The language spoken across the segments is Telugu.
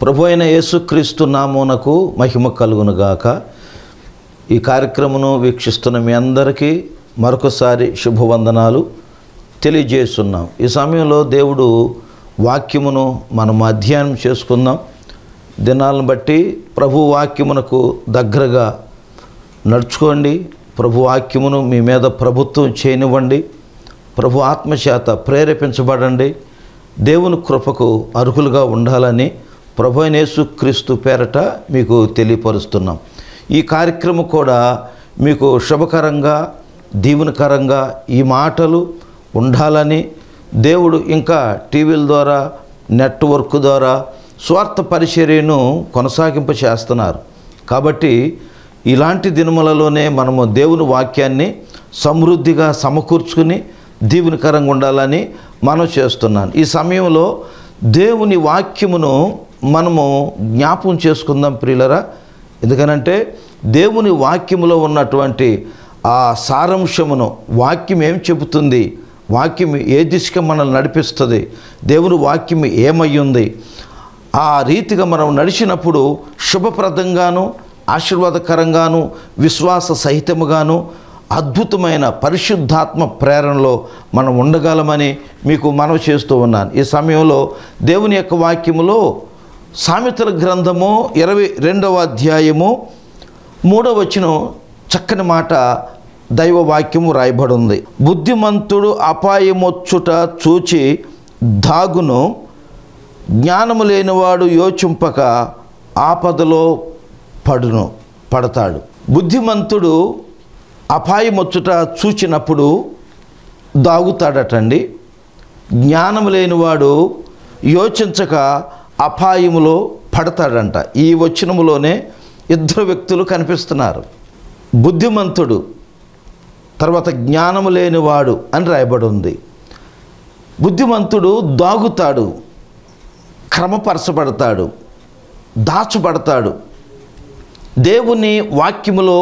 ప్రభు అయిన యేసుక్రీస్తు నామమునకు మహిమ కలుగునుగాక ఈ కార్యక్రమను వీక్షిస్తున్న మీ అందరికీ మరొకసారి శుభవందనాలు తెలియజేస్తున్నాం ఈ సమయంలో దేవుడు వాక్యమును మనం అధ్యయనం చేసుకుందాం దినాలను బట్టి ప్రభు వాక్యమునకు దగ్గరగా నడుచుకోండి ప్రభు వాక్యమును మీ మీద ప్రభుత్వం చేయనివ్వండి ప్రభు ఆత్మచేత ప్రేరేపించబడండి దేవుని కృపకు అర్హులుగా ఉండాలని ప్రభు అయిన యేసుక్రీస్తు పేరట మీకు తెలియపరుస్తున్నాం ఈ కార్యక్రమం కూడా మీకు శుభకరంగా దీవెనకరంగా ఈ మాటలు ఉండాలని దేవుడు ఇంకా టీవీల ద్వారా నెట్వర్క్ ద్వారా స్వార్థ పరిచర్యను కొనసాగింప చేస్తున్నారు కాబట్టి ఇలాంటి దినములలోనే మనము దేవుని వాక్యాన్ని సమృద్ధిగా సమకూర్చుకుని దీవునికరంగా ఉండాలని మనం చేస్తున్నాను ఈ సమయంలో దేవుని వాక్యమును మనము జ్ఞాపం చేసుకుందాం ప్రియులరా ఎందుకనంటే దేవుని వాక్యములో ఉన్నటువంటి ఆ సారాంశమును వాక్యం ఏం చెబుతుంది వాక్యం ఏ దిశగా మనల్ని నడిపిస్తుంది దేవుని వాక్యం ఏమయ్యుంది ఆ రీతిగా మనం నడిచినప్పుడు శుభప్రదంగాను ఆశీర్వాదకరంగాను విశ్వాస సహితముగాను అద్భుతమైన పరిశుద్ధాత్మ ప్రేరణలో మనం ఉండగలమని మీకు మనవి చేస్తూ ఉన్నాను ఈ సమయంలో దేవుని యొక్క వాక్యములో సామెతల గ్రంథము ఇరవై రెండవ అధ్యాయము మూడవ వచనం చక్కని మాట దైవ వాక్యము రాయబడి ఉంది బుద్ధిమంతుడు అపాయమొచ్చుట చూచి దాగును జ్ఞానము లేనివాడు యోచింపక ఆపదలో పడును పడతాడు బుద్ధిమంతుడు అపాయమొచ్చుట చూచినప్పుడు దాగుతాడటండి జ్ఞానం లేనివాడు యోచించక అపాయములో పడతాడంట ఈ వచనములోనే ఇద్దరు వ్యక్తులు కనిపిస్తున్నారు బుద్ధిమంతుడు తర్వాత జ్ఞానము లేనివాడు అని రాయబడి ఉంది బుద్ధిమంతుడు దాగుతాడు క్రమపరచబడతాడు దాచబడతాడు దేవుని వాక్యములో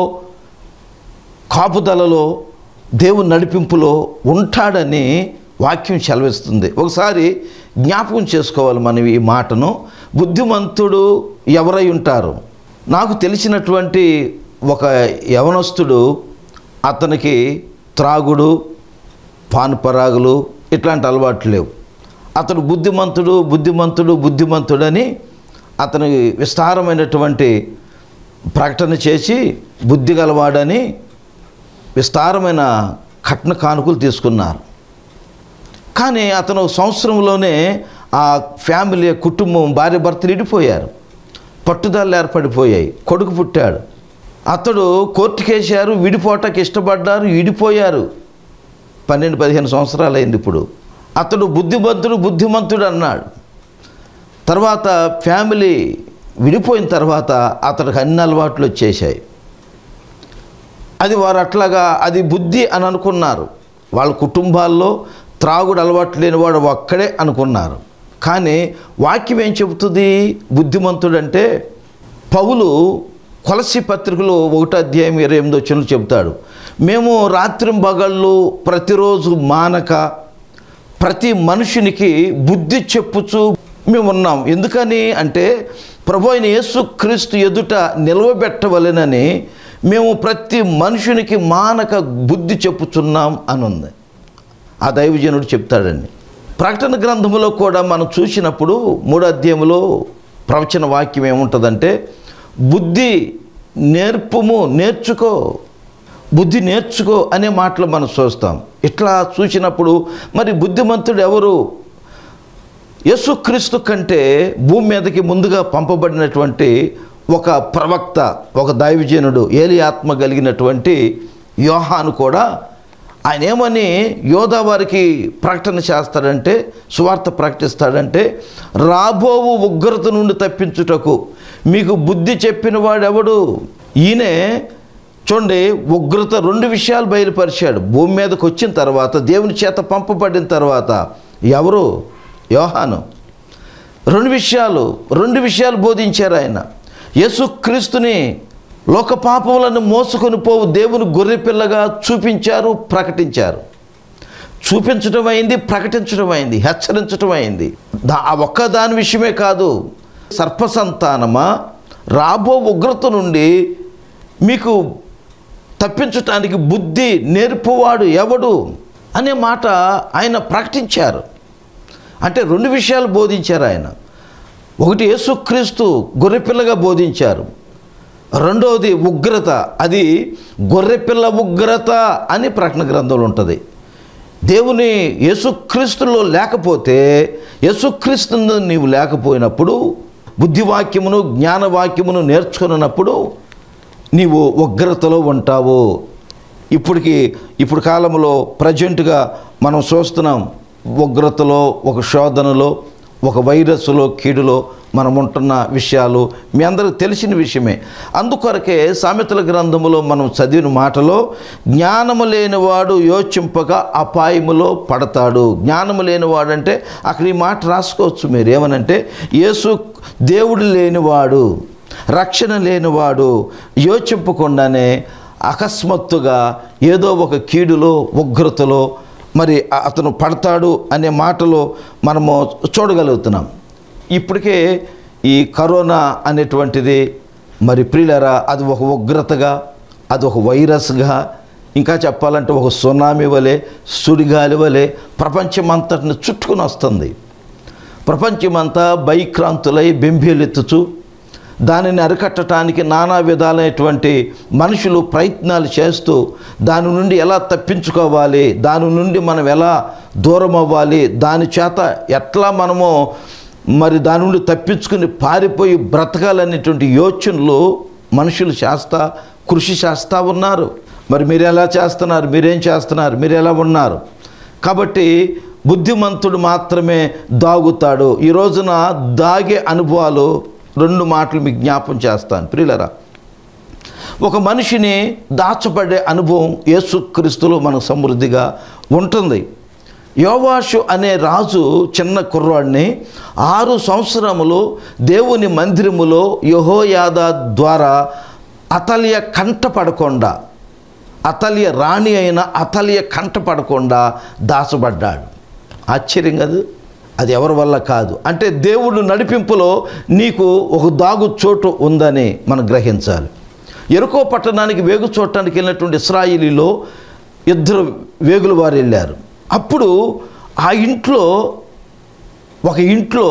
కాపుదలలో దేవుని నడిపింపులో ఉంటాడని వాక్యం సెలవిస్తుంది ఒకసారి జ్ఞాపకం చేసుకోవాలి మనం ఈ మాటను బుద్ధిమంతుడు ఎవరై ఉంటారు నాకు తెలిసినటువంటి ఒక యవనస్తుడు అతనికి త్రాగుడు పానుపరాగులు ఇట్లాంటి అలవాట్లు లేవు అతడు బుద్ధిమంతుడు బుద్ధిమంతుడు బుద్ధిమంతుడని అతని విస్తారమైనటువంటి ప్రకటన చేసి బుద్ధి గలవాడని విస్తారమైన కట్న కానుకలు తీసుకున్నారు కానీ అతను సంవత్సరంలోనే ఆ ఫ్యామిలీ కుటుంబం భార్య భర్తలు ఇడిపోయారు పట్టుదల ఏర్పడిపోయాయి కొడుకు పుట్టాడు అతడు కోర్టుకేసారు విడిపోవటానికి ఇష్టపడ్డారు విడిపోయారు పన్నెండు పదిహేను సంవత్సరాలు అయింది ఇప్పుడు అతడు బుద్ధిమంతుడు బుద్ధిమంతుడు అన్నాడు తర్వాత ఫ్యామిలీ విడిపోయిన తర్వాత అతడికి అన్ని అలవాట్లు వచ్చేసాయి అది వారు అట్లాగా అది బుద్ధి అని అనుకున్నారు వాళ్ళ కుటుంబాల్లో త్రాగుడు అలవాటు లేనివాడు ఒక్కడే అనుకున్నారు కానీ వాక్యం ఏం చెబుతుంది బుద్ధిమంతుడంటే పౌలు కొలసి పత్రికలో ఒకటో అధ్యాయం ఇరవై ఎనిమిది వచ్చిన చెబుతాడు మేము రాత్రి బగళ్ళు ప్రతిరోజు మానక ప్రతి మనుషునికి బుద్ధి చెప్పుచు మేము ఉన్నాం ఎందుకని అంటే ప్రభు అయిన యేసు క్రీస్తు ఎదుట నిలవబెట్టవలెనని మేము ప్రతి మనుషునికి మానక బుద్ధి చెప్పుచున్నాం అని ఉంది ఆ దైవజనుడు చెప్తాడండి ప్రకటన గ్రంథములో కూడా మనం చూసినప్పుడు మూడో అధ్యాయంలో ప్రవచన వాక్యం ఏముంటుందంటే బుద్ధి నేర్పుము నేర్చుకో బుద్ధి నేర్చుకో అనే మాటలు మనం చూస్తాం ఇట్లా చూసినప్పుడు మరి బుద్ధిమంతుడు ఎవరు యేసుక్రీస్తు కంటే భూమి మీదకి ముందుగా పంపబడినటువంటి ఒక ప్రవక్త ఒక దైవజనుడు ఏలి ఆత్మ కలిగినటువంటి యోహాను కూడా ఆయన ఏమని యోధా వారికి ప్రకటన చేస్తాడంటే సువార్త ప్రకటిస్తాడంటే రాబోవు ఉగ్రత నుండి తప్పించుటకు మీకు బుద్ధి చెప్పిన వాడెవడు ఈయనే చూడండి ఉగ్రత రెండు విషయాలు బయలుపరిచాడు భూమి మీదకి వచ్చిన తర్వాత దేవుని చేత పంపబడిన తర్వాత ఎవరు యోహాను రెండు విషయాలు రెండు విషయాలు బోధించారు ఆయన యేసుక్రీస్తుని లోక పాపములను మోసుకొని పోవు దేవుని గొర్రెపిల్లగా చూపించారు ప్రకటించారు చూపించడం అయింది ప్రకటించడం అయింది హెచ్చరించడం అయింది దా ఆ ఒక్క దాని విషయమే కాదు సర్పసంతానమా రాబో ఉగ్రత నుండి మీకు తప్పించటానికి బుద్ధి నేర్పువాడు ఎవడు అనే మాట ఆయన ప్రకటించారు అంటే రెండు విషయాలు బోధించారు ఆయన ఒకటి యేసుక్రీస్తు గొర్రెపిల్లగా బోధించారు రెండవది ఉగ్రత అది గొర్రెపిల్ల ఉగ్రత అని ప్రకటన గ్రంథంలో ఉంటుంది దేవుని యేసుక్రీస్తులో లేకపోతే యేసుక్రీస్తుని నీవు లేకపోయినప్పుడు బుద్ధివాక్యమును జ్ఞానవాక్యమును నేర్చుకున్నప్పుడు నీవు ఉగ్రతలో ఉంటావు ఇప్పటికి ఇప్పుడు కాలంలో ప్రజెంట్గా మనం చూస్తున్నాం ఉగ్రతలో ఒక శోధనలో ఒక వైరస్లో కీడులో మనం ఉంటున్న విషయాలు మీ అందరికి తెలిసిన విషయమే అందుకొరకే సామెతల గ్రంథములో మనం చదివిన మాటలో జ్ఞానము లేనివాడు యోచింపగా అపాయములో పడతాడు జ్ఞానము లేనివాడు అంటే అక్కడ ఈ మాట రాసుకోవచ్చు మీరు ఏమనంటే యేసు దేవుడు లేనివాడు రక్షణ లేనివాడు యోచింపకుండానే అకస్మాత్తుగా ఏదో ఒక కీడులో ఉగ్రతలో మరి అ- అతను పడతాడు అనే మాటలో మనము చూడగలుగుతున్నాం ఇప్పటికే ఈ కరోనా అనేటువంటిది మరి ప్రియులరా అది ఒక ఉగ్రతగా అది ఒక వైరస్గా ఇంకా చెప్పాలంటే ఒక సునామీ వలె సుడిగాలి వలె ప్రపంచమంతటిని చుట్టుకుని వస్తుంది ప్రపంచమంతా భయక్రాంతులై బెంబేలెత్తుచు దానిని అరికట్టడానికి నానా విధాలైనటువంటి మనుషులు ప్రయత్నాలు చేస్తూ దాని నుండి ఎలా తప్పించుకోవాలి దాని నుండి మనం ఎలా దూరం అవ్వాలి దాని చేత ఎట్లా మనము మరి దాని నుండి తప్పించుకుని పారిపోయి బ్రతకాలనేటువంటి యోచనలు మనుషులు చేస్తా కృషి చేస్తూ ఉన్నారు మరి మీరు ఎలా చేస్తున్నారు మీరేం చేస్తున్నారు మీరు ఎలా ఉన్నారు కాబట్టి బుద్ధిమంతుడు మాత్రమే దాగుతాడు ఈ రోజున దాగే అనుభవాలు రెండు మాటలు మీకు జ్ఞాపం చేస్తాను ప్రియులరా ఒక మనిషిని దాచబడే అనుభవం యేసుక్రీస్తులో మనకు సమృద్ధిగా ఉంటుంది యోవాషు అనే రాజు చిన్న కుర్రాడిని ఆరు సంవత్సరములు దేవుని మందిరములో యహోయాద ద్వారా అతలియ కంట పడకుండా అతలియ రాణి అయిన అతలియ కంట పడకుండా దాచబడ్డాడు ఆశ్చర్యం కాదు అది ఎవరి వల్ల కాదు అంటే దేవుడు నడిపింపులో నీకు ఒక దాగు చోటు ఉందని మనం గ్రహించాలి ఎరుకో పట్టణానికి వేగు చూడటానికి వెళ్ళినటువంటి ఇస్రాయిలీలో ఇద్దరు వేగులు వారు వెళ్ళారు అప్పుడు ఆ ఇంట్లో ఒక ఇంట్లో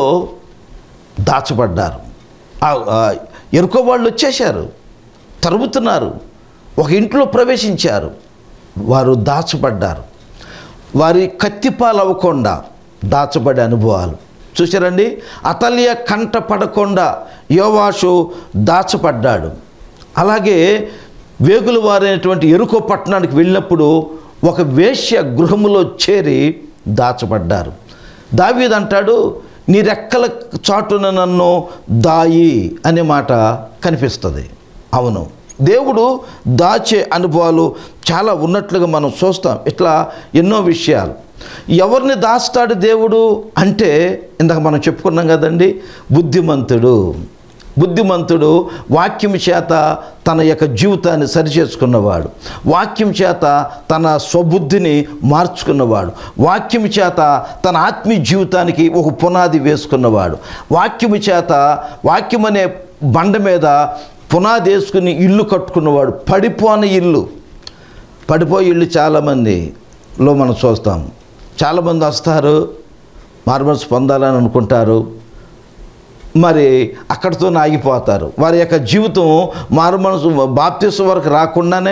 దాచబడ్డారు ఆ- ఆ ఎరుకో వాళ్ళు వచ్చేశారు తరుముతున్నారు ఒక ఇంట్లో ప్రవేశించారు వారు దాచబడ్డారు వారి కత్తిపాలు అవ్వకుండా దాచబడే అనుభవాలు చూసారండి అతల్య కంట పడకుండా యోవాషు దాచపడ్డాడు అలాగే వేగులు వారైనటువంటి ఎరుకో పట్టణానికి వెళ్ళినప్పుడు ఒక వేశ్య గృహములో చేరి దాచబడ్డారు దావీద్ అంటాడు నీ రెక్కల చాటున నన్ను దాయి అనే మాట కనిపిస్తుంది అవును దేవుడు దాచే అనుభవాలు చాలా ఉన్నట్లుగా మనం చూస్తాం ఇట్లా ఎన్నో విషయాలు ఎవరిని దాస్తాడు దేవుడు అంటే ఇందాక మనం చెప్పుకున్నాం కదండి బుద్ధిమంతుడు బుద్ధిమంతుడు వాక్యం చేత తన యొక్క జీవితాన్ని సరిచేసుకున్నవాడు వాక్యం చేత తన స్వబుద్ధిని మార్చుకున్నవాడు వాక్యం చేత తన ఆత్మీయ జీవితానికి ఒక పునాది వేసుకున్నవాడు వాక్యము చేత వాక్యం అనే బండ మీద పునాది వేసుకుని ఇల్లు కట్టుకున్నవాడు పడిపోని ఇల్లు పడిపోయి ఇల్లు చాలామందిలో మనం చూస్తాం చాలామంది వస్తారు మార్మల్స్ పొందాలని అనుకుంటారు మరి అక్కడితో ఆగిపోతారు వారి యొక్క జీవితం మారు మనసు బాప్తిసం వరకు రాకుండానే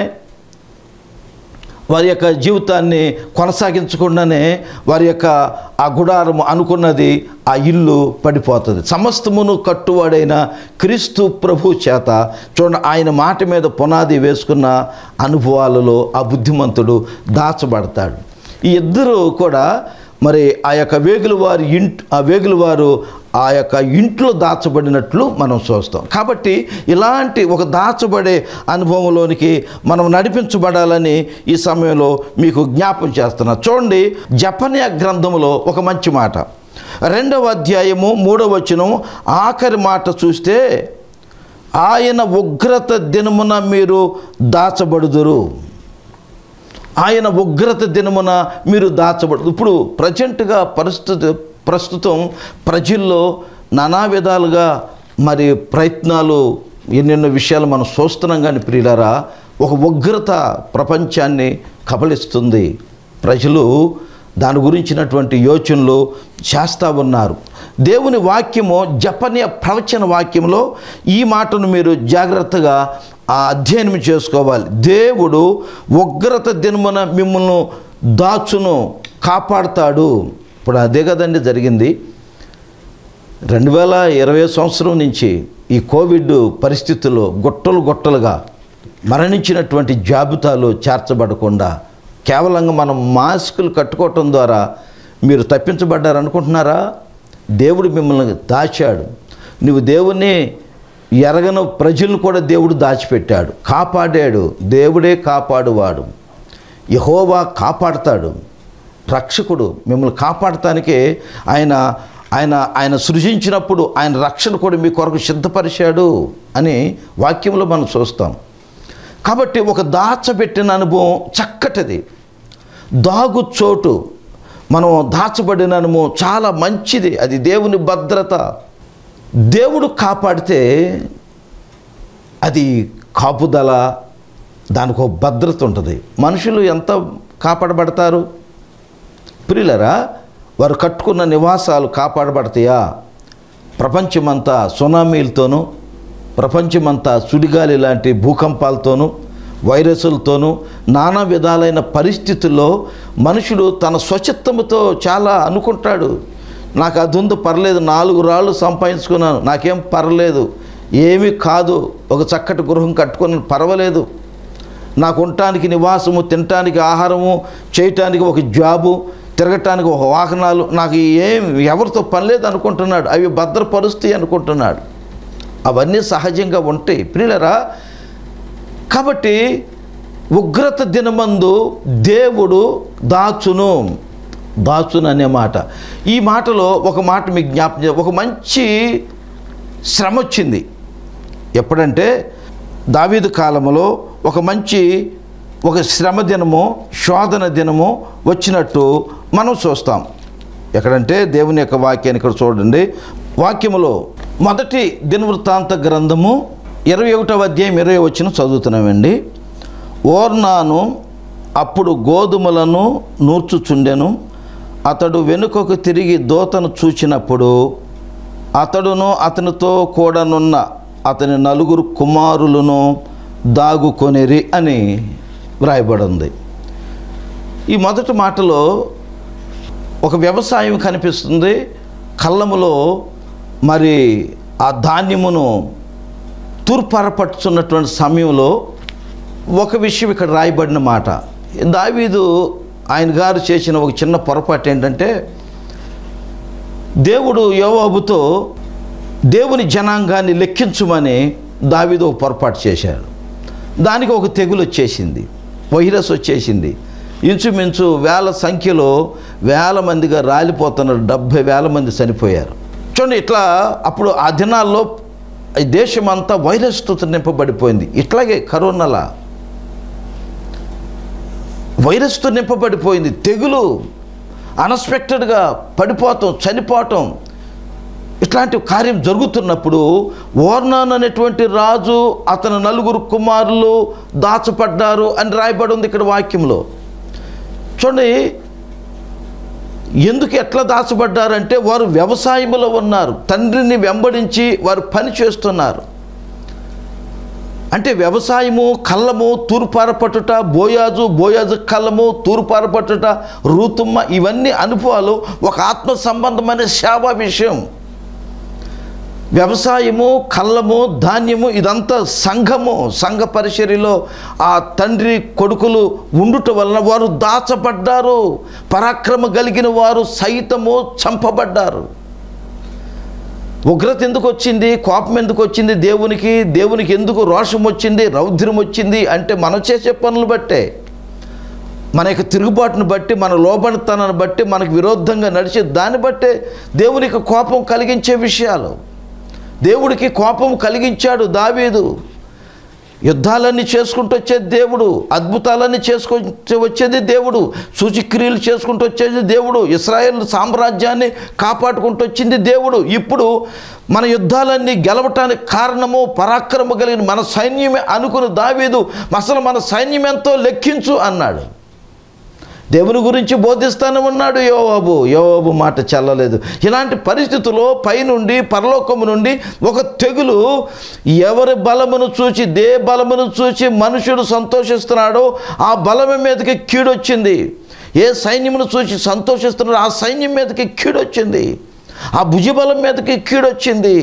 వారి యొక్క జీవితాన్ని కొనసాగించకుండానే వారి యొక్క ఆ గుడారము అనుకున్నది ఆ ఇల్లు పడిపోతుంది సమస్తమును కట్టువాడైన క్రీస్తు ప్రభు చేత చూడండి ఆయన మాట మీద పునాది వేసుకున్న అనుభవాలలో ఆ బుద్ధిమంతుడు దాచబడతాడు ఈ ఇద్దరు కూడా మరి ఆ యొక్క వేగుల వారి ఇంట్ ఆ వేగుల వారు ఆ యొక్క ఇంట్లో దాచబడినట్లు మనం చూస్తాం కాబట్టి ఇలాంటి ఒక దాచబడే అనుభవంలోనికి మనం నడిపించబడాలని ఈ సమయంలో మీకు జ్ఞాపం చేస్తున్నా చూడండి జపన్య గ్రంథంలో ఒక మంచి మాట రెండవ అధ్యాయము మూడవ వచనం ఆఖరి మాట చూస్తే ఆయన ఉగ్రత దినమున మీరు దాచబడుదురు ఆయన ఉగ్రత దినమున మీరు దాచబడు ఇప్పుడు ప్రజెంట్గా పరిస్థితి ప్రస్తుతం ప్రజల్లో నానా విధాలుగా మరి ప్రయత్నాలు ఎన్నెన్నో విషయాలు మనం చూస్తున్నాం కానీ ప్రియులారా ఒక ఉగ్రత ప్రపంచాన్ని కబలిస్తుంది ప్రజలు దాని గురించినటువంటి యోచనలు చేస్తూ ఉన్నారు దేవుని వాక్యము జపనీయ ప్రవచన వాక్యంలో ఈ మాటను మీరు జాగ్రత్తగా ఆ అధ్యయనం చేసుకోవాలి దేవుడు ఉగ్రత దినమున మిమ్మల్ని దాచును కాపాడుతాడు ఇప్పుడు అదే కదండి జరిగింది రెండు వేల ఇరవై సంవత్సరం నుంచి ఈ కోవిడ్ పరిస్థితుల్లో గొట్టలు గొట్టలుగా మరణించినటువంటి జాబితాలు చేర్చబడకుండా కేవలంగా మనం మాస్కులు కట్టుకోవటం ద్వారా మీరు తప్పించబడ్డారు అనుకుంటున్నారా దేవుడు మిమ్మల్ని దాచాడు నువ్వు దేవుణ్ణి ఎరగను ప్రజలను కూడా దేవుడు దాచిపెట్టాడు కాపాడాడు దేవుడే కాపాడువాడు యహోవా కాపాడుతాడు రక్షకుడు మిమ్మల్ని కాపాడటానికే ఆయన ఆయన ఆయన సృజించినప్పుడు ఆయన రక్షణ కూడా మీ కొరకు సిద్ధపరిచాడు అని వాక్యంలో మనం చూస్తాం కాబట్టి ఒక దాచబెట్టిన అనుభవం చక్కటిది దాగు చోటు మనం దాచబడిన అనుభవం చాలా మంచిది అది దేవుని భద్రత దేవుడు కాపాడితే అది కాపుదల దానికి ఒక భద్రత ఉంటుంది మనుషులు ఎంత కాపాడబడతారు ప్రియులరా వారు కట్టుకున్న నివాసాలు కాపాడబడతాయా ప్రపంచమంతా సునామీలతోనూ ప్రపంచమంతా సుడిగాలి లాంటి భూకంపాలతోనూ వైరస్లతోనూ నానా విధాలైన పరిస్థితుల్లో మనుషుడు తన స్వచిత్తముతో చాలా అనుకుంటాడు నాకు అది ఉంది పర్లేదు నాలుగు రాళ్ళు సంపాదించుకున్నాను నాకేం పర్లేదు ఏమీ కాదు ఒక చక్కటి గృహం కట్టుకుని పర్వాలేదు నాకు ఉండటానికి నివాసము తినటానికి ఆహారము చేయటానికి ఒక జాబు తిరగటానికి ఒక వాహనాలు నాకు ఏం ఎవరితో పని లేదు అనుకుంటున్నాడు అవి భద్రపరుస్తాయి అనుకుంటున్నాడు అవన్నీ సహజంగా ఉంటాయి ప్రియులరా కాబట్టి ఉగ్రత దినమందు దేవుడు దాచును దాచును అనే మాట ఈ మాటలో ఒక మాట మీకు జ్ఞాపకం చే- ఒక మంచి శ్రమ వచ్చింది ఎప్పుడంటే దావీదు కాలంలో ఒక మంచి ఒక శ్రమ దినము శోధన దినము వచ్చినట్టు మనం చూస్తాం ఎక్కడంటే దేవుని యొక్క వాక్యాన్ని ఇక్కడ చూడండి వాక్యములో మొదటి దినవృత్తాంత గ్రంథము ఇరవై ఒకటవ అధ్యాయం ఇరవై వచ్చిన చదువుతున్నామండి ఓర్నాను అప్పుడు గోధుమలను నూర్చుచుండెను అతడు వెనుకకు తిరిగి దోతను చూచినప్పుడు అతడును అతనితో కూడానున్న అతని నలుగురు కుమారులను దాగుకొనిరి అని వ్రాయబడింది ఈ మొదటి మాటలో ఒక వ్యవసాయం కనిపిస్తుంది కళ్ళములో మరి ఆ ధాన్యమును తూర్పారపట్టుచున్నటువంటి సమయంలో ఒక విషయం ఇక్కడ రాయబడిన మాట దావీదు ఆయన గారు చేసిన ఒక చిన్న పొరపాటు ఏంటంటే దేవుడు యోవాబుతో దేవుని జనాంగాన్ని లెక్కించుమని దావీదు ఒక పొరపాటు చేశాడు దానికి ఒక తెగులు వచ్చేసింది వైరస్ వచ్చేసింది ఇంచుమించు వేల సంఖ్యలో వేల మందిగా రాలిపోతున్నారు డెబ్భై వేల మంది చనిపోయారు చూడండి ఇట్లా అప్పుడు ఆ దినాల్లో ఈ దేశమంతా వైరస్తో నింపబడిపోయింది ఇట్లాగే కరోనాలా వైరస్తో నింపబడిపోయింది తెగులు అన్ఎక్స్పెక్టెడ్గా పడిపోవటం చనిపోవటం ఇట్లాంటి కార్యం జరుగుతున్నప్పుడు ఓర్నాన్ అనేటువంటి రాజు అతని నలుగురు కుమారులు దాచపడ్డారు అని రాయబడి ఉంది ఇక్కడ వాక్యంలో చూడండి ఎందుకు ఎట్లా దాచబడ్డారంటే వారు వ్యవసాయంలో ఉన్నారు తండ్రిని వెంబడించి వారు పని చేస్తున్నారు అంటే వ్యవసాయము కళ్ళము తూర్పారపట్టుట బోయాజు బోయాజు కళ్ళము తూర్పారపట్టుట ఋతుమ్మ ఇవన్నీ అనుభవాలు ఒక ఆత్మ సంబంధమైన సేవా విషయం వ్యవసాయము కళ్ళము ధాన్యము ఇదంతా సంఘము సంఘ పరిచర్యలో ఆ తండ్రి కొడుకులు ఉండుట వలన వారు దాచబడ్డారు పరాక్రమ కలిగిన వారు సైతము చంపబడ్డారు ఉగ్రత ఎందుకు వచ్చింది కోపం ఎందుకు వచ్చింది దేవునికి దేవునికి ఎందుకు రోషం వచ్చింది రౌద్రం వచ్చింది అంటే మనం చేసే పనులు బట్టే మన యొక్క తిరుగుబాటును బట్టి మన లోబడితనాన్ని బట్టి మనకు విరోధంగా నడిచే దాన్ని బట్టే దేవునికి కోపం కలిగించే విషయాలు దేవుడికి కోపం కలిగించాడు దావీదు యుద్ధాలన్నీ చేసుకుంటూ వచ్చేది దేవుడు అద్భుతాలన్నీ చేసుకుంటూ వచ్చేది దేవుడు సూచిక్రియలు చేసుకుంటూ వచ్చేది దేవుడు ఇస్రాయేల్ సామ్రాజ్యాన్ని కాపాడుకుంటూ వచ్చింది దేవుడు ఇప్పుడు మన యుద్ధాలన్నీ గెలవటానికి కారణము పరాక్రమ కలిగిన మన సైన్యమే అనుకుని దావీదు అసలు మన సైన్యం ఎంతో లెక్కించు అన్నాడు దేవుని గురించి బోధిస్తానే ఉన్నాడు యోవాబు యోవాబు మాట చెల్లలేదు ఇలాంటి పరిస్థితుల్లో పైనుండి పరలోకము నుండి ఒక తెగులు ఎవరి బలమును చూచి దే బలమును చూచి మనుషుడు సంతోషిస్తున్నాడో ఆ బలము మీదకి కీడొచ్చింది ఏ సైన్యమును చూసి సంతోషిస్తున్నాడో ఆ సైన్యం మీదకి కీడొచ్చింది ఆ భుజబలం మీదకి కీడొచ్చింది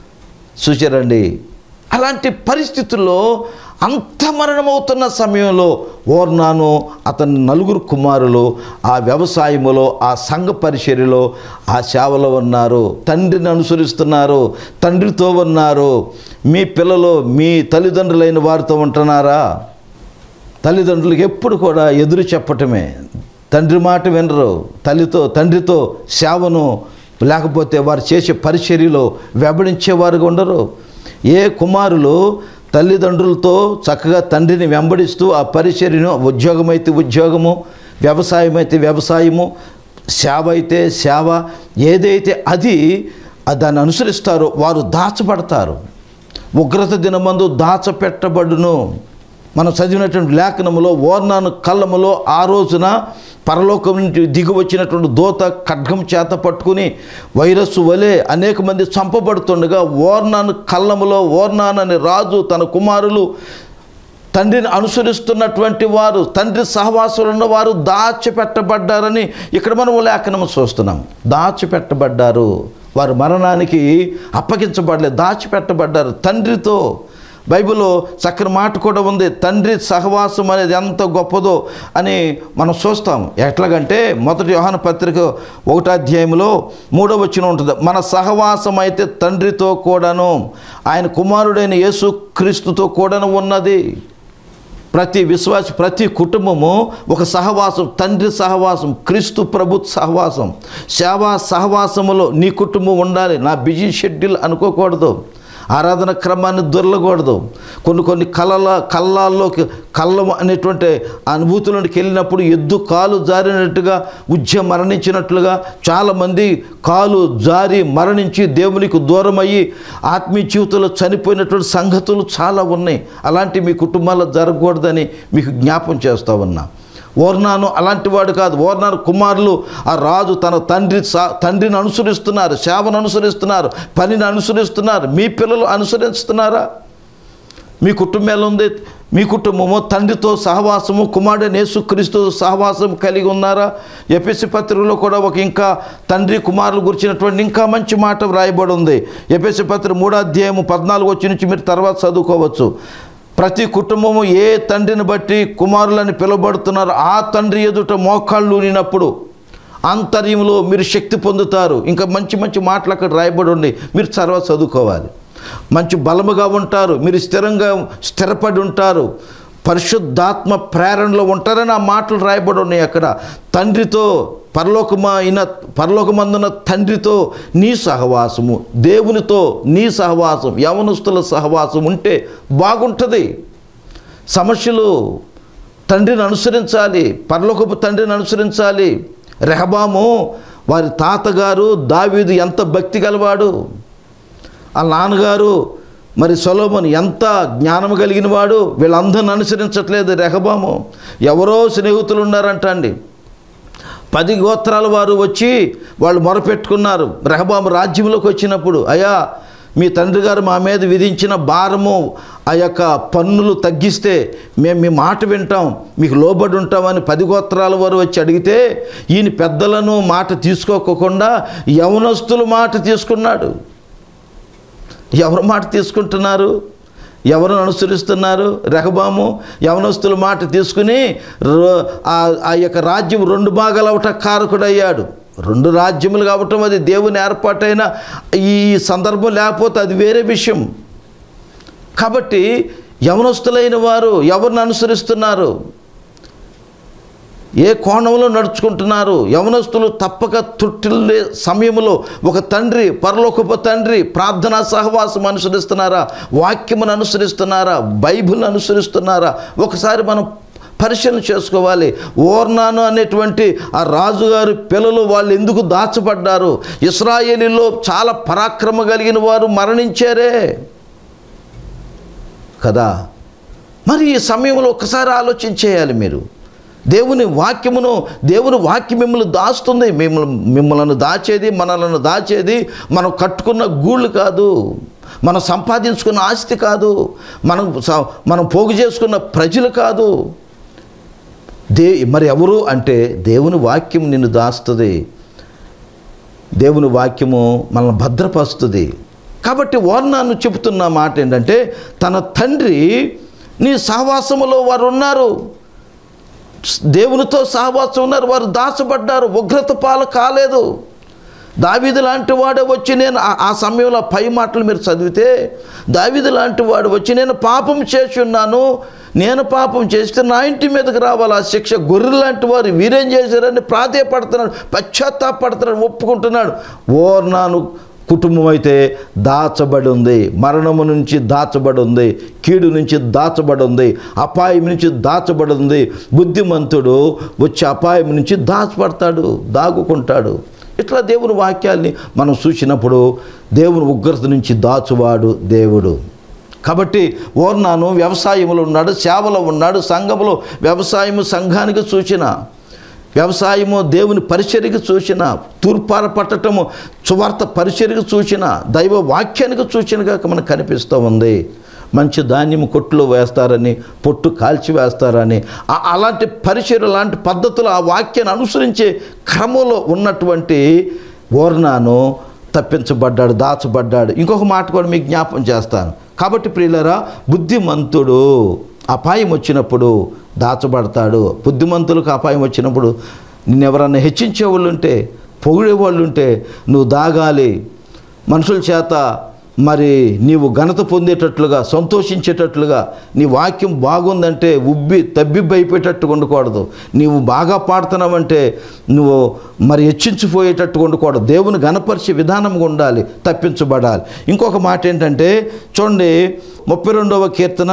చూచారండి అలాంటి పరిస్థితుల్లో అంత మరణమవుతున్న సమయంలో ఓర్నాను అతని నలుగురు కుమారులు ఆ వ్యవసాయములో ఆ సంఘ పరిచర్యలో ఆ సేవలో ఉన్నారు తండ్రిని అనుసరిస్తున్నారు తండ్రితో ఉన్నారు మీ పిల్లలు మీ తల్లిదండ్రులైన వారితో ఉంటున్నారా తల్లిదండ్రులకు ఎప్పుడు కూడా ఎదురు చెప్పటమే తండ్రి మాట వినరు తల్లితో తండ్రితో సేవను లేకపోతే వారు చేసే పరిచర్యలో వెంబడించేవారుగా ఉండరు ఏ కుమారులు తల్లిదండ్రులతో చక్కగా తండ్రిని వెంబడిస్తూ ఆ పరిచర్యను ఉద్యోగం అయితే ఉద్యోగము వ్యవసాయం అయితే వ్యవసాయము సేవ అయితే సేవ ఏదైతే అది దాన్ని అనుసరిస్తారో వారు దాచబడతారు ఉగ్రత దినమందు దాచపెట్టబడును మనం చదివినటువంటి లేఖనములో ఓర్నాను కళ్ళములో ఆ రోజున పరలోకం నుండి దిగి వచ్చినటువంటి దూత ఖడ్గం చేత పట్టుకుని వైరస్సు వలె అనేక మంది చంపబడుతుండగా ఓర్నాను కళ్ళములో ఓర్నాన్ అనే రాజు తన కుమారులు తండ్రిని అనుసరిస్తున్నటువంటి వారు తండ్రి సహవాసులు ఉన్న వారు దాచిపెట్టబడ్డారని ఇక్కడ మనం లేఖనం చూస్తున్నాం దాచిపెట్టబడ్డారు వారు మరణానికి అప్పగించబడలేదు దాచిపెట్టబడ్డారు తండ్రితో బైబిల్లో చక్కని మాట కూడా ఉంది తండ్రి సహవాసం అనేది ఎంత గొప్పదో అని మనం చూస్తాం ఎట్లాగంటే మొదటి యోహాన పత్రిక ఒకటో అధ్యాయంలో మూడో వచ్చిన ఉంటుంది మన సహవాసం అయితే తండ్రితో కూడాను ఆయన కుమారుడైన యేసు క్రీస్తుతో కూడాను ఉన్నది ప్రతి విశ్వాసి ప్రతి కుటుంబము ఒక సహవాసం తండ్రి సహవాసం క్రీస్తు ప్రభు సహవాసం సేవా సహవాసములో నీ కుటుంబం ఉండాలి నా బిజీ షెడ్యూల్ అనుకోకూడదు ఆరాధన క్రమాన్ని దొరలకూడదు కొన్ని కొన్ని కళల కళ్ళాల్లోకి కళ్ళం అనేటువంటి అనుభూతులకు వెళ్ళినప్పుడు ఎద్దు కాలు జారినట్టుగా ఉద్య మరణించినట్లుగా చాలామంది కాలు జారి మరణించి దేవునికి దూరం అయ్యి ఆత్మీయ జీవితంలో చనిపోయినటువంటి సంగతులు చాలా ఉన్నాయి అలాంటి మీ కుటుంబాల్లో జరగకూడదని మీకు జ్ఞాపం చేస్తా ఉన్నా ఓర్నాను అలాంటి వాడు కాదు ఓర్నాను కుమారులు ఆ రాజు తన తండ్రి సా- తండ్రిని అనుసరిస్తున్నారు సేవను అనుసరిస్తున్నారు పనిని అనుసరిస్తున్నారు మీ పిల్లలు అనుసరిస్తున్నారా మీ కుటుంబం ఎలా ఉంది మీ కుటుంబము తండ్రితో సహవాసము కుమారుడు యేసుక్రీస్తు సహవాసం కలిగి ఉన్నారా ఎపిసి పత్రికలో కూడా ఒక ఇంకా తండ్రి కుమారులు గురించినటువంటి ఇంకా మంచి మాట వ్రాయబడి ఉంది ఎపిసి పత్రిక మూడో అధ్యాయము పద్నాలుగు వచ్చి నుంచి మీరు తర్వాత చదువుకోవచ్చు ప్రతి కుటుంబము ఏ తండ్రిని బట్టి కుమారులని పిలువబడుతున్నారో ఆ తండ్రి ఎదుట మోకాళ్ళు ఊనినప్పుడు ఆంతర్యంలో మీరు శక్తి పొందుతారు ఇంకా మంచి మంచి మాటలు అక్కడ రాయబడి ఉండి మీరు చదవ చదువుకోవాలి మంచి బలముగా ఉంటారు మీరు స్థిరంగా స్థిరపడి ఉంటారు పరిశుద్ధాత్మ ప్రేరణలో ఉంటారని ఆ మాటలు రాయబడి ఉన్నాయి అక్కడ తండ్రితో పరలోకమైన పరలోకమందున తండ్రితో నీ సహవాసము దేవునితో నీ సహవాసం యవనస్తుల సహవాసం ఉంటే బాగుంటుంది సమస్యలు తండ్రిని అనుసరించాలి పరలోకపు తండ్రిని అనుసరించాలి రెహబాము వారి తాతగారు దావీదు ఎంత భక్తి గలవాడు ఆ నాన్నగారు మరి సొలోమన్ ఎంత జ్ఞానం కలిగిన వాడు వీళ్ళందరిని అనుసరించట్లేదు రెహబాము ఎవరో స్నేహితులు ఉన్నారంట అండి పది గోత్రాల వారు వచ్చి వాళ్ళు మొరపెట్టుకున్నారు రెహబాము రాజ్యంలోకి వచ్చినప్పుడు అయ్యా మీ తండ్రి గారు మా మీద విధించిన భారము ఆ యొక్క పన్నులు తగ్గిస్తే మేము మీ మాట వింటాం మీకు లోబడి ఉంటామని పది గోత్రాల వారు వచ్చి అడిగితే ఈయన పెద్దలను మాట తీసుకోకుండా యవనస్తుల మాట తీసుకున్నాడు ఎవరు మాట తీసుకుంటున్నారు ఎవరు అనుసరిస్తున్నారు రెహబాము యవనస్తుల మాట తీసుకుని రో- ఆ- ఆ యొక్క రాజ్యం రెండు భాగాలు అవట కారకుడయ్యాడు రెండు రాజ్యములు కావటం అది దేవుని ఏర్పాటైన ఈ సందర్భం లేకపోతే అది వేరే విషయం కాబట్టి యవనస్తులైన వారు ఎవరిని అనుసరిస్తున్నారు ఏ కోణంలో నడుచుకుంటున్నారు యవనస్తులు తప్పక తొట్టిల్లే సమయంలో ఒక తండ్రి పరలోకపు తండ్రి ప్రార్థనా సహవాసం అనుసరిస్తున్నారా వాక్యమును అనుసరిస్తున్నారా బైబిల్ అనుసరిస్తున్నారా ఒకసారి మనం పరిశీలన చేసుకోవాలి ఓర్నాను అనేటువంటి ఆ రాజుగారి పిల్లలు వాళ్ళు ఎందుకు దాచబడ్డారు ఇస్రాయేలీలో చాలా పరాక్రమ కలిగిన వారు మరణించారే కదా మరి ఈ సమయంలో ఒకసారి ఆలోచించేయాలి మీరు దేవుని వాక్యమును దేవుని వాక్యం మిమ్మల్ని దాస్తుంది మిమ్మల్ని మిమ్మల్ని దాచేది మనలను దాచేది మనం కట్టుకున్న గూళ్ళు కాదు మనం సంపాదించుకున్న ఆస్తి కాదు మనం స- మనం పోగు చేసుకున్న ప్రజలు కాదు దే మరి ఎవరు అంటే దేవుని వాక్యం నిన్ను దాస్తుంది దేవుని వాక్యము మనల్ని భద్రపరుస్తుంది కాబట్టి ఓర్నాను చెబుతున్న మాట ఏంటంటే తన తండ్రి నీ సహవాసములో వారు ఉన్నారు దేవునితో సహవాసం ఉన్నారు వారు దాచబడ్డారు ఉగ్రత పాలు కాలేదు దావీదు లాంటి వాడు వచ్చి నేను ఆ- ఆ సమయంలో పై మాటలు మీరు చదివితే దావీదు లాంటి వాడు వచ్చి నేను పాపం చేసి ఉన్నాను నేను పాపం చేస్తే నా ఇంటి మీదకి రావాలి ఆ శిక్ష గొర్రె లాంటి వారు వీరేం చేశారని ప్రాధేయపడుతున్నాడు పశ్చాత్తాపడుతున్నాడు ఒప్పుకుంటున్నాడు ఓర్నాను కుటుంబం అయితే దాచబడి ఉంది మరణము నుంచి దాచబడి ఉంది కీడు నుంచి దాచబడి ఉంది అపాయం నుంచి దాచబడి ఉంది బుద్ధిమంతుడు వచ్చి అపాయం నుంచి దాచబడతాడు దాగుకుంటాడు ఇట్లా దేవుని వాక్యాల్ని మనం చూసినప్పుడు దేవుని ఉగ్రత నుంచి దాచువాడు దేవుడు కాబట్టి ఓర్నాను వ్యవసాయంలో ఉన్నాడు సేవలో ఉన్నాడు సంఘంలో వ్యవసాయము సంఘానికి సూచన వ్యవసాయము దేవుని పరిచర్యకు సూచన తూర్పార పట్టటము సువార్త పరిచర్యకు సూచన దైవ వాక్యానికి సూచనగా మనకు కనిపిస్తూ ఉంది మంచి ధాన్యం కొట్టులో వేస్తారని పొట్టు కాల్చి వేస్తారని ఆ- అలాంటి పరిచర్య లాంటి పద్ధతులు ఆ వాక్యాన్ని అనుసరించే క్రమంలో ఉన్నటువంటి ఓర్నాను తప్పించబడ్డాడు దాచబడ్డాడు ఇంకొక మాట కూడా మీకు జ్ఞాపం చేస్తాను కాబట్టి ప్రియులరా బుద్ధిమంతుడు అపాయం వచ్చినప్పుడు దాచబడతాడు బుద్ధిమంతులకు అపాయం వచ్చినప్పుడు నిన్ను ఎవరన్నా హెచ్చించే వాళ్ళు ఉంటే పొగిడే వాళ్ళు ఉంటే నువ్వు దాగాలి మనుషుల చేత మరి నీవు ఘనత పొందేటట్లుగా సంతోషించేటట్లుగా నీ వాక్యం బాగుందంటే ఉబ్బి తబ్బిబ్బైపోయేటట్టుగా ఉండకూడదు నీవు బాగా పాడుతున్నావంటే నువ్వు మరి హెచ్చించిపోయేటట్టుగా ఉండకూడదు దేవుని గణపరిచే విధానంగా ఉండాలి తప్పించబడాలి ఇంకొక మాట ఏంటంటే చూడండి ముప్పై రెండవ కీర్తన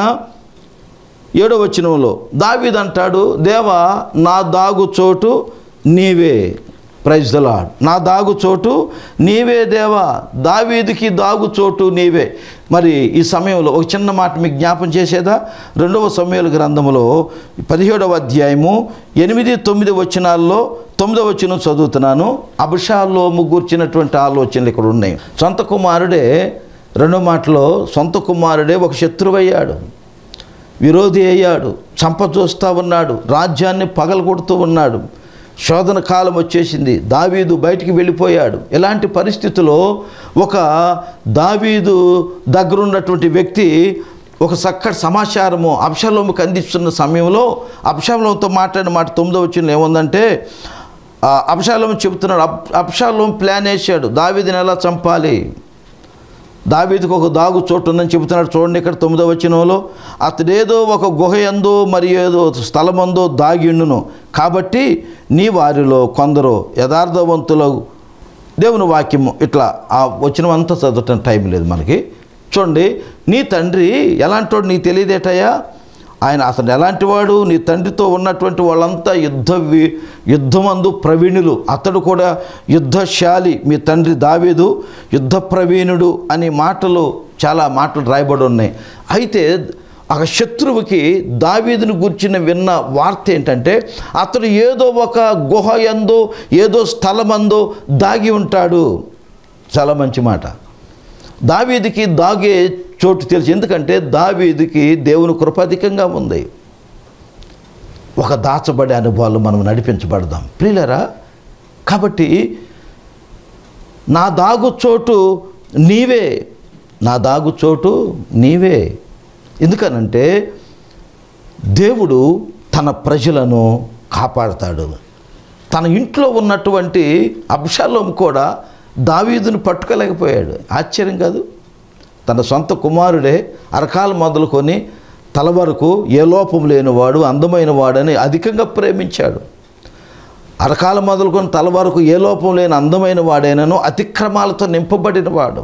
ఏడవ వచనంలో దావీద్ అంటాడు దేవా నా దాగు చోటు నీవే ప్రైజ్ ద లాడ్ నా దాగు చోటు నీవే దేవా దావీదుకి దాగు చోటు నీవే మరి ఈ సమయంలో ఒక చిన్న మాట మీకు జ్ఞాపం చేసేదా రెండవ సమయాల గ్రంథములో పదిహేడవ అధ్యాయము ఎనిమిది తొమ్మిది వచనాల్లో తొమ్మిదవ వచనం చదువుతున్నాను అభిషాల్లో ముగ్గుర్చినటువంటి ఆలోచనలు ఇక్కడ ఉన్నాయి సొంత కుమారుడే రెండో మాటలో సొంత కుమారుడే ఒక శత్రువయ్యాడు విరోధి అయ్యాడు చంప చూస్తూ ఉన్నాడు రాజ్యాన్ని పగలగొడుతూ ఉన్నాడు శోధన కాలం వచ్చేసింది దావీదు బయటికి వెళ్ళిపోయాడు ఇలాంటి పరిస్థితిలో ఒక దావీదు దగ్గరున్నటువంటి వ్యక్తి ఒక చక్కటి సమాచారము అబ్షాలోముకి అందిస్తున్న సమయంలో అబ్షాలోంతో మాట్లాడిన మాట తొమ్మిదో వచ్చిన ఏముందంటే ఆ, అబ్షాలోము చెబుతున్నాడు అబ్ అబ్షాలోం ప్లాన్ వేసాడు దావీదుని ఎలా చంపాలి దావీదుకు ఒక దాగు చోటు ఉందని చెబుతున్నాడు చూడండి ఇక్కడ తొమ్మిదో వచనంలో అతడేదో ఒక గుహ ఎందో మరి ఏదో స్థలమందో దాగిండును కాబట్టి నీ వారిలో కొందరు యథార్థవంతులు దేవుని వాక్యము ఇట్లా ఆ వచనమంతా చదవటం టైం లేదు మనకి చూడండి నీ తండ్రి ఎలాంటోడు నీకు తెలియదేటయ్యా ఆయన అతను ఎలాంటి వాడు నీ తండ్రితో ఉన్నటువంటి వాళ్ళంతా యుద్ధ వి- యుద్ధమందు ప్రవీణులు అతడు కూడా యుద్ధశాలి మీ తండ్రి దావీదు యుద్ధ ప్రవీణుడు అనే మాటలు చాలా మాటలు రాయబడి ఉన్నాయి అయితే ఆ శత్రువుకి దావీదును గుర్చిన విన్న వార్త ఏంటంటే అతడు ఏదో ఒక గుహ ఎందో ఏదో స్థలమందో దాగి ఉంటాడు చాలా మంచి మాట దావీదికి దాగే చోటు తెలుసు ఎందుకంటే దావీదికి దేవుని కృప అధికంగా ఉంది ఒక దాచబడే అనుభవాలు మనం నడిపించబడదాం ప్రియులరా కాబట్టి నా దాగు చోటు నీవే నా దాగు చోటు నీవే ఎందుకనంటే దేవుడు తన ప్రజలను కాపాడతాడు తన ఇంట్లో ఉన్నటువంటి అంశాలం కూడా దావీదును పట్టుకోలేకపోయాడు ఆశ్చర్యం కాదు తన సొంత కుమారుడే అరకాలు మొదలుకొని తల వరకు ఏ లోపం లేనివాడు అందమైన వాడని అధికంగా ప్రేమించాడు అరకాల మొదలుకొని తల వరకు ఏ లోపం లేని అందమైన వాడైనను అతిక్రమాలతో నింపబడిన వాడు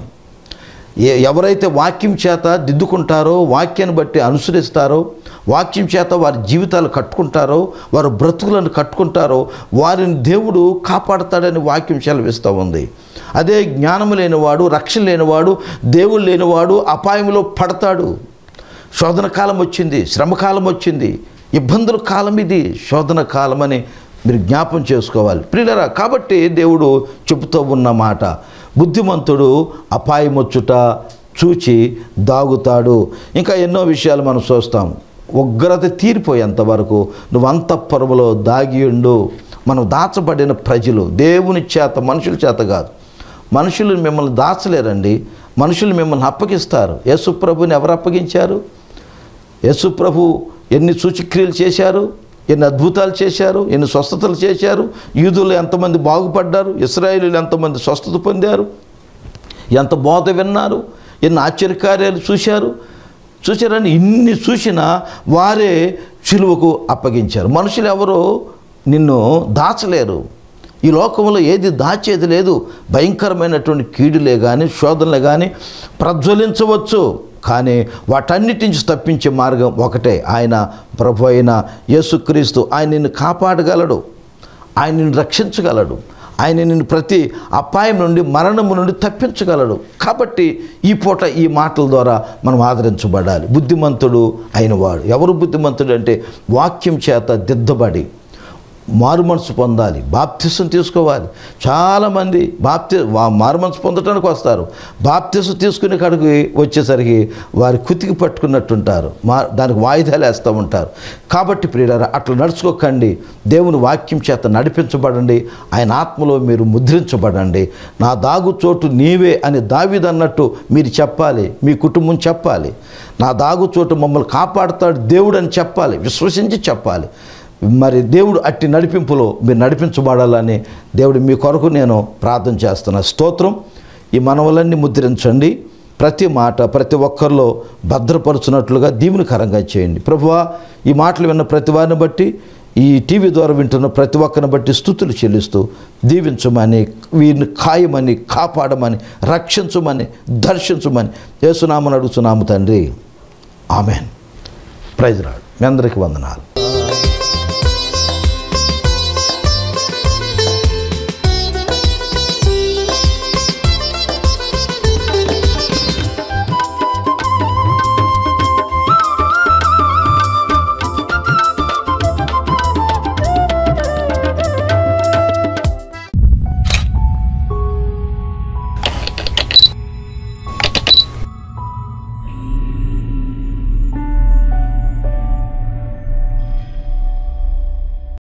ఏ ఎవరైతే వాక్యం చేత దిద్దుకుంటారో వాక్యాన్ని బట్టి అనుసరిస్తారో వాక్యం చేత వారి జీవితాలు కట్టుకుంటారో వారి బ్రతుకులను కట్టుకుంటారో వారిని దేవుడు కాపాడతాడని వాక్యం సెలవిస్తూ ఉంది అదే జ్ఞానం లేనివాడు రక్షణ లేనివాడు దేవుడు లేనివాడు అపాయంలో పడతాడు శోధన కాలం వచ్చింది శ్రమకాలం వచ్చింది ఇబ్బందుల కాలం ఇది శోధన కాలం అని మీరు జ్ఞాపం చేసుకోవాలి ప్రియులరా కాబట్టి దేవుడు చెబుతూ ఉన్న మాట బుద్ధిమంతుడు అపాయమొచ్చుట చూచి దాగుతాడు ఇంకా ఎన్నో విషయాలు మనం చూస్తాం ఉగ్రత తీరిపోయేంత వరకు నువ్వు అంతఃపురములో దాగి ఉండు మనం దాచబడిన ప్రజలు దేవుని చేత మనుషుల చేత కాదు మనుషులు మిమ్మల్ని దాచలేరండి మనుషులు మిమ్మల్ని అప్పగిస్తారు యేసు ప్రభుని ఎవరు అప్పగించారు యేసు ప్రభు ఎన్ని సూచక్రియలు చేశారు ఎన్ని అద్భుతాలు చేశారు ఎన్ని స్వస్థతలు చేశారు యూదులు ఎంతమంది బాగుపడ్డారు ఇస్రాయేలీలు ఎంతమంది స్వస్థత పొందారు ఎంత బోధ విన్నారు ఎన్ని ఆశ్చర్యకార్యాలు చూశారు చూశారని ఇన్ని చూసినా వారే చిలువకు అప్పగించారు మనుషులు ఎవరు నిన్ను దాచలేరు ఈ లోకంలో ఏది దాచేది లేదు భయంకరమైనటువంటి కీడులే కానీ శోధనలే కానీ ప్రజ్వలించవచ్చు కానీ వాటన్నిటి నుంచి తప్పించే మార్గం ఒకటే ఆయన ప్రభు అయిన యేసుక్రీస్తు ఆయన నిన్ను కాపాడగలడు ఆయన నిన్ను రక్షించగలడు ఆయన నిన్ను ప్రతి అపాయం నుండి మరణము నుండి తప్పించగలడు కాబట్టి ఈ పూట ఈ మాటల ద్వారా మనం ఆదరించబడాలి బుద్ధిమంతుడు అయినవాడు ఎవరు బుద్ధిమంతుడు అంటే వాక్యం చేత దిద్దబడి మారు మనసు పొందాలి బాప్తిసం తీసుకోవాలి చాలామంది బాప్తి వా- మారు మనసు పొందటానికి వస్తారు బాప్తిసం తీసుకునే కాడికి వచ్చేసరికి వారి కుతికి పట్టుకున్నట్టుంటారు మా దానికి వాయిదాలు వేస్తూ ఉంటారు కాబట్టి ప్రియులారా అట్లా నడుచుకోకండి దేవుని వాక్యం చేత నడిపించబడండి ఆయన ఆత్మలో మీరు ముద్రించబడండి నా దాగు చోటు నీవే అని దావిదన్నట్టు మీరు చెప్పాలి మీ కుటుంబం చెప్పాలి నా దాగు చోటు మమ్మల్ని కాపాడుతాడు దేవుడు అని చెప్పాలి విశ్వసించి చెప్పాలి మరి దేవుడు అట్టి నడిపింపులో మీరు నడిపించబడాలని దేవుడు మీ కొరకు నేను ప్రార్థన చేస్తున్నా స్తోత్రం ఈ మనవలన్నీ ముద్రించండి ప్రతి మాట ప్రతి ఒక్కరిలో భద్రపరుచున్నట్లుగా దీవునికరంగా చేయండి ప్రభువా ఈ మాటలు విన్న ప్రతి వారిని బట్టి ఈ టీవీ ద్వారా వింటున్న ప్రతి ఒక్కరిని బట్టి స్థుతులు చెల్లిస్తూ దీవించమని వీరిని ఖాయమని కాపాడమని రక్షించమని దర్శించమని యేసునామని అడుగుతున్నాము తండ్రి ఆమెన్ ప్రైజ్ రాడు మీ అందరికీ వందనాలు